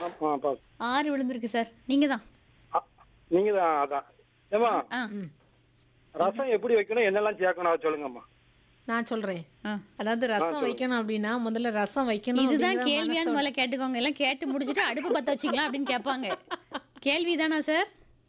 ஆமா பாஸ் ஆறு விழுந்திருக்கு சார் நீங்க தான் நீங்க தான் அதான் ஏமா ஆ ரசம் எப்படி வைக்கணும் என்னெல்லாம் சேர்க்கணும் அதை சொல்லுங்கம்மா நான் சொல்றேன் ஆ. அதாவது ரசம் வைக்கணும் அப்படின்னா முதல்ல ரசம் வைக்கணும் இதுதான் அப்படிங்கிற கேள்வியான்னு மனசோட- முதல்ல கேட்டுக்கோங்க எல்லாம் கேட்டு முடிச்சுட்டு அடுப்பு பத்த வச்சிக்கலாம் அப்படின்னு கேட்பாங்க கேள்வி தானா சார்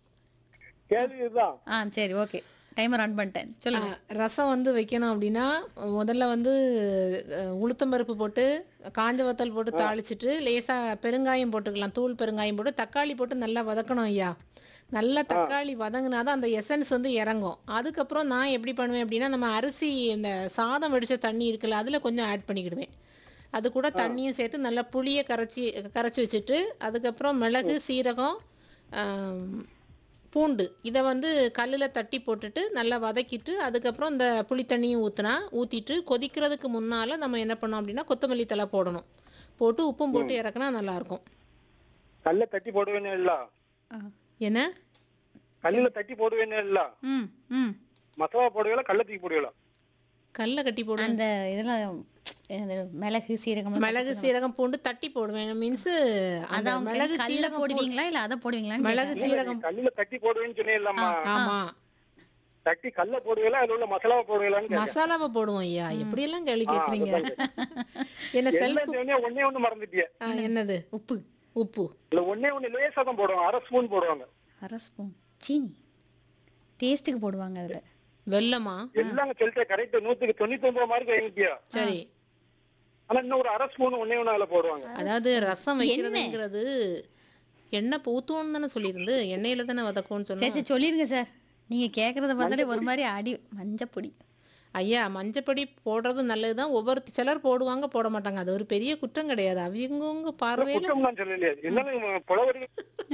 கேள்வி இதுதான் ஆ சரி ஓகே டைமர் ஆன் பண்ணிட்டேன் சொல்லுங்க ஆ, ரசம் வந்து வைக்கணும் அப்படின்னா முதல்ல வந்து அஹ், உளுத்தம்பருப்பு போட்டு காஞ்ச வத்தல் போட்டு தாளிச்சிட்டு லேசா பெருங்காயம் போட்டுக்கலாம் தூள் பெருங்காயம் போட்டு தக்காளி போட்டு நல்லா வதக்கணும் ஐயா நல்லா தக்காளி வதங்கினாதான் அந்த எசன்ஸ் வந்து இறங்கும் அதுக்கப்புறம் நான் எப்படி பண்ணுவேன் அப்படின்னா நம்ம அரிசி இந்த சாதம் வடிச்ச தண்ணி இருக்குல்ல அதில் கொஞ்சம் ஆட் பண்ணிக்கிடுவேன் அது கூட தண்ணியும் சேர்த்து நல்லா புளியை கரைச்சி கரைச்சி வச்சுட்டு அதுக்கப்புறம் மிளகு சீரகம் ஆம், பூண்டு இதை வந்து கல்லில் தட்டி போட்டுட்டு நல்லா வதக்கிட்டு அதுக்கப்புறம் இந்த புளி தண்ணியும் ஊற்றினா ஊற்றிட்டு கொதிக்கிறதுக்கு முன்னால் நம்ம என்ன பண்ணோம் அப்படின்னா கொத்தமல்லி தழை போடணும் போட்டு உப்பும் போட்டு இறக்குனா நல்லாயிருக்கும் கல்ல தட்டி போடுவேன்னு இல்ல ஆ. என்ன கல்லுல தட்டி போடுவேன்னு இல்ல ம் ம் மசாலா போடுவீங்களா கல்ல தூக்கி போடுவீங்களா கல்லை கட்டி போடுவேன் அந்த இதெல்லாம் என்னது, மிளகு சீரகம் மிளகு சீரகம் பூண்டு தட்டி போடுவேன் மீன்ஸ் அந்த அதான் மிளகு மிளகு கல்ல சீரகம் பூ- போடுவீங்களா இல்ல அதை போடுவீங்களா மிளகு சீரகம் கல்லுல தட்டி போடுவேன்னு சொன்னீங்களாம்மா ஆமா தட்டி கல்ல போடுவீங்களா அதுல உள்ள மசாலாவை போடுவீங்களான்னு கேட்டேன். மசாலாவை போடுவோம் ஐயா எப்படியெல்லாம் கேள்வி ஆ, கேட்குறீங்க என்ன எல்லாம் செல்ஃப் சொன்னீங்க, ஒண்ணே ஒண்ணு மறந்துட்டியே என்னது உப்பு உப்பு இல்ல ஒண்ணே ஒண்ணு லேசா தான் போடுவாங்க அரை ஸ்பூன் போடுவாங்க அரை ஸ்பூன் சீனி டேஸ்ட்டுக்கு போடுவாங்க அதுல வெல்லமா எல்லாங்க சொல்லிட்டேன் கரெக்ட் நூத்துக்கு தொண்ணூத்தி ஒன்பது மார்க் வாங்கிட்டியா சரி ஆனா இன்னும் ஒரு அரை ஸ்பூன் ஒண்ணே ஒண்ணு அதுல போடுவாங்க அதாவது ரசம் வைக்கிறதுங்கிறது எண்ணெய் இப்போ ஊற்றுவோன்னு தானே சொல்லியிருந்து எண்ணெயில தானே வதக்கும்னு சரி சொன்னேன் சரி சொல்லிருங்க சார் நீங்க கேக்குறத பார்த்தாலே ஒரு மாதிரி அடி மஞ்சப்பொடி ஐயா மஞ்சப்பொடி போடுறது நல்லது தான் ஒவ்வொரு சிலர் போடுவாங்க போட மாட்டாங்க அது ஒரு பெரிய குற்றம் கிடையாது அவங்கவுங்க பார்வையில குற்றம் தான் சொல்லலையே என்ன புலவரி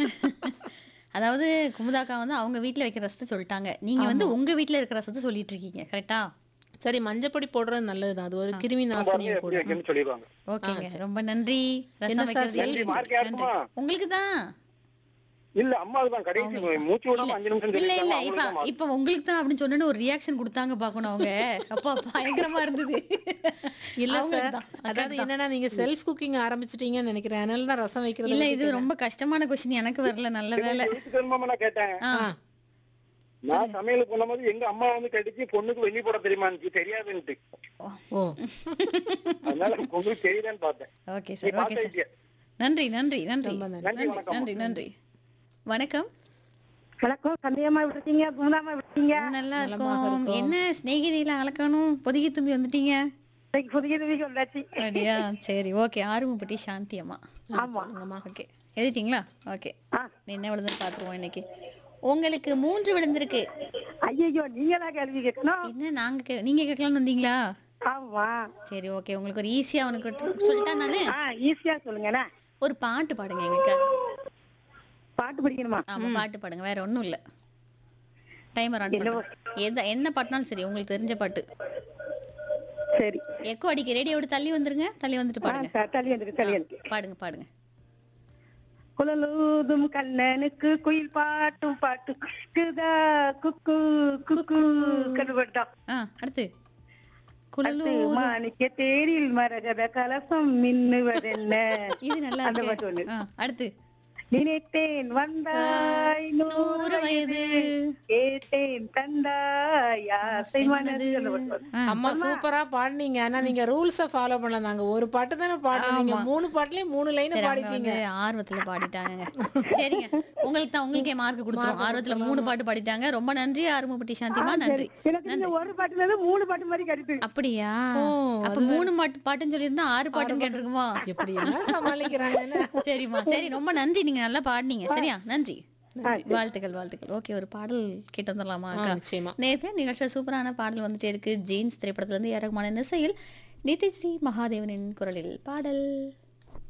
அதாவது குமுதாக்கா வந்து அவங்க வீட்ல வைக்கிற ரசத்தை சொல்லிட்டாங்க நீங்க வந்து உங்க வீட்ல இருக்கிற ரசத்தை சொல்லிட்டு இருக்கீங்க கரெக்டா சரி மஞ்சப்பொடி போடுறது நல்லது தான் அது ஒரு கிருமி நாசினியும் எப்படி கூட வைக்கணும்னு சொல்லிடுவாங்க ஓகேங்க ரொம்ப நன்றி ரசம் என்ன சார் வைக்கிறது நன்றி மார்க் யாருக்குமா உங்களுக்கு தான் இல்ல அம்மாவுக்கு தான் கடைசி மூச்சு விடாம அஞ்சு நிமிஷம் இல்ல இல்ல சொல்லிருக்காங்க இப்ப அவங்களுக்கு தான் இப்ப உங்களுக்கு தான் அப்படின்னு சொன்னு ஒரு ரியாக்ஷன் கொடுத்தாங்க பாக்கணும் அவங்க அப்பா பயங்கரமா இருந்தது இல்ல அவங்களுக்கு சார் தான், அதாவது என்னன்னா நீங்க செல்ஃப் குக்கிங் ஆரம்பிச்சிட்டீங்கன்னு நினைக்கிறேன் அதனால தான் ரசம் வைக்கிறது இல்ல இது ரொம்ப கஷ்டமான கொஸ்டின் எனக்கு வரல நல்ல வேலை எழுத்து தெரியுமா நான் கேட்டேன் ஆ, நான் சமையல் பண்ணும்போது எங்க அம்மா வந்து கடிச்சு பொண்ணுக்கு வெள்ளி போட தெரியுமான்னு தெரியாதுன்ட்டு ஓ அதனால உங்களுக்கு தெரியுதான்னு பார்த்தேன் ஓகே நீ சார் ஓகே சார் பார்த்திருக்கிய நன்றி நன்றி நன்றி ரொம்ப நன்றி. நன்றி நன்றி வணக்கம் நன்றி நன்றி வணக்கம் வணக்கம் சந்தேகமா விட்டீங்க குமுதாமா விட்டீங்க நல்லா நலமாக இருக்கும் இருக்கோம். என்ன சிநேகிதியில அழக்கணும் பொதுகி தும்பி வந்துட்டீங்க இன்னைக்கு புதிய வீக்கு வந்தாச்சு அப்படியா சரி ஓகே ஆறுமுகப்பட்டி சாந்தி அம்மா ஆமா ஓகே எழுதிட்டீங்களா ஓகே ஆ. என்ன விழுந்துன்னு பாத்துருவோம் இன்னைக்கு உங்களுக்கு மூன்று விழுந்திருக்கு ஐயோ நீங்க தான் கேள்வி கேட்கணும் என்ன நாங்க கே- நீங்க கேட்கலாம்னு வந்தீங்களா ஆமா சரி ஓகே உங்களுக்கு ஒரு ஈஸியா உனக்கு சொல்லிட்டா நானு ஆ ஈஸியா சொல்லுங்கண்ணே ஒரு பாட்டு பாடுங்க எங்களுக்கு பாட்டு படிக்கணுமா ஆமா பாட்டு பாடுங்க வேற ஒண்ணும் இல்ல டைமர் ஆன் என்னவோ. பண்ணுங்க எந்த என்ன பாட்டுனாலும் சரி உங்களுக்கு தெரிஞ்ச பாட்டு சரி எக்கோ அடிக்க ரேடியோ விட்டு தள்ளி வந்துருங்க தள்ளி வந்துட்டு ஆ, பாடுங்க த- தள்ளி வந்துருக்கு தள்ளி வந்துருக்கு பாடுங்க பாடுங்க குழலூதும் கண்ணனுக்கு குயில் பாட்டும் பாட்டு குதா குக்கு குக்கு கடுபட்டோம் ஆ அடுத்து அடுத்து குழலூர் மாணிக்க தேரில் மரகத கலசம் மின்னுவதென்ன இது நல்லா அந்த இருக்கு பாட்டு ஒண்ணு ஆ, அடுத்து நினைத்தேன் வந்தாய் நூறு வயது கேட்டேன் தந்தாய் ஆசை மனது அந்த பாட்டு ஒண்ணு. ஆ, அம்மா சூப்பரா பாடுனீங்க ஆனா நீங்க ரூல்ஸ ஃபாலோ பண்ணல நாங்க ஒரு பாட்டு தானே பாடுனீங்க மூணு பாட்டுலயும் மூணு லைன் சரி அவங்க பாடிட்டீங்க வந்து ஆர்வத்துல பாடிட்டாங்க சரிங்க உங்களுக்கு தான் உங்களுக்கே மார்க் கொடுத்துரும் ஆர்வத்துல மூணு பாட்டு பாடிட்டாங்க ரொம்ப நன்றி ஆறுமுகப்பட்டி சாந்திமா நன்றி எனக்கு இந்த ஒரு பாட்டுல இருந்து மூணு பாட்டு மாதிரி கிடைத்து அப்படியா ஓ, அப்ப மூணு பாட்டு பாட்டுன்னு சொல்லியிருந்தா ஆறு பாட்டுன்னு கேட்டிருக்குமா எப்படி எல்லாம் சமாளிக்கிறாங்கன்னு சரிம்மா சரி ரொம்ப நன்றி நீங்க நல்லா பாடுனீங்க சரியா நன்றி வாழ்த்துக்கள் வாழ்த்துக்கள் ஓகே ஒரு பாடல் கேட்டு வந்துடலாமா ஆ, அக்கா நிச்சயமா நேற்று நிகழ்ச்சியில் சூப்பரான பாடல் வந்துட்டே இருக்கு ஜீன்ஸ் திரைப்படத்துல இருந்து ஏரகமான இசையில் நிதிஸ்ரீ மகாதேவனின் குரலில் பாடல்